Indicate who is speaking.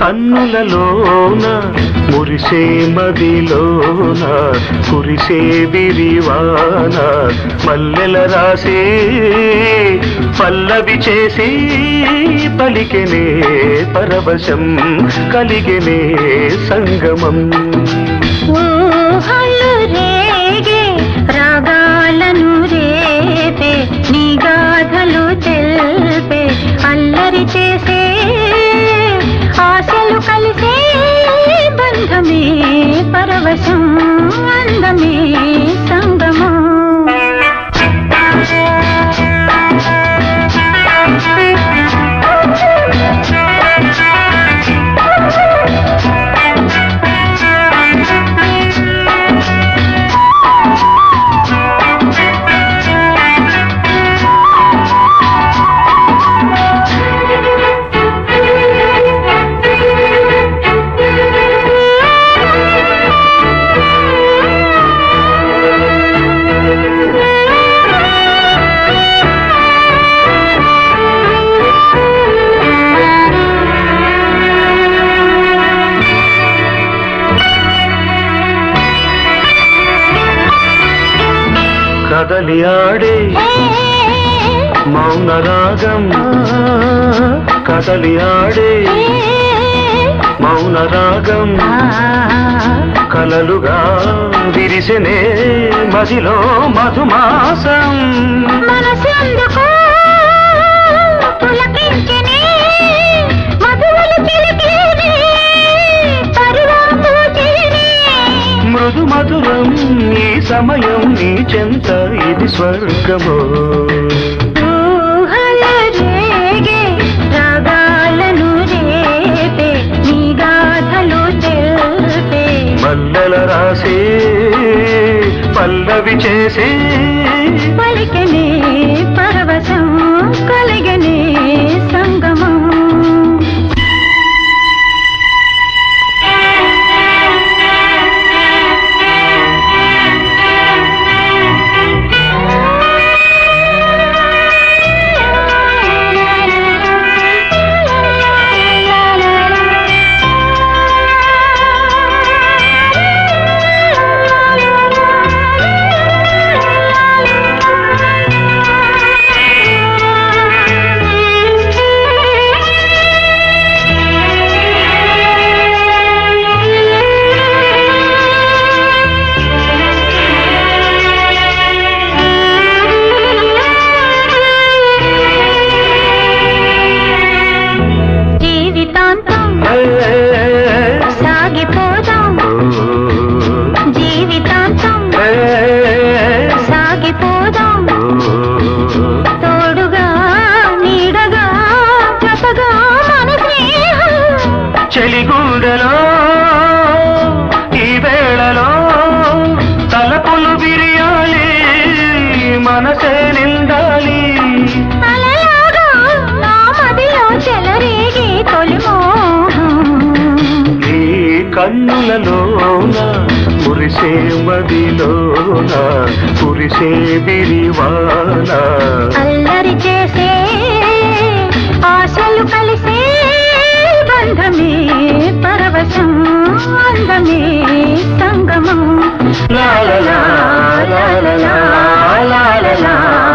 Speaker 1: కన్నులలోన మురిసే మదిలోన కురిసే బిరివాన మల్లెల రాసే పల్లవి చేసి పలికెనే పరవశం కలిగెనే సంగమం
Speaker 2: ఊహలు రేగే రాగాలను రేపే నీ గాథలు తెల్పే అల్లరి చేసే ఆశలు కలిసే బంధమే పరవశం అందమే సంగమం
Speaker 1: కదలి ఆడే మౌన రాగం కదలి ఆడే మౌన రాగం కలలుగా విరిసెనే మదిలో మధుమాసం
Speaker 2: మనసెందుకో పులకించెనే, మధువులు చిలికేనే, పరువం పూచేనే.
Speaker 1: మృదు మధురం ఈ సమయం నీ చెంత ఇది స్వర్గమో
Speaker 2: ఊహల రేగే, రాగాలను రేపే, నీ గాథలు తెల్పే.
Speaker 1: మల్లెల రాసే పల్లవి చేసే
Speaker 2: పలికెనే పరవశం కలిగనే సంగమం జీవితాంతం సాగిపోదాం జీవితాంతం సాగిపోదాం తోడుగా నీడగా జతగా మన స్నేహం
Speaker 1: చెలిగుండెలో ఈ వేళలో తలపులు విరియాలి మనసే నిండాలి
Speaker 2: అలలాగా నా మదిలో చెలరేగే తొలి మోహం
Speaker 1: నీ కన్నులలోన కురిసే మదిలోన కురిసే బిరివాన
Speaker 2: అల్లరి చేసే ఆశలు కలిసే బంధమే పరవశం అందమే సంగమం
Speaker 1: లా లా లా లా లా లా లా లా లా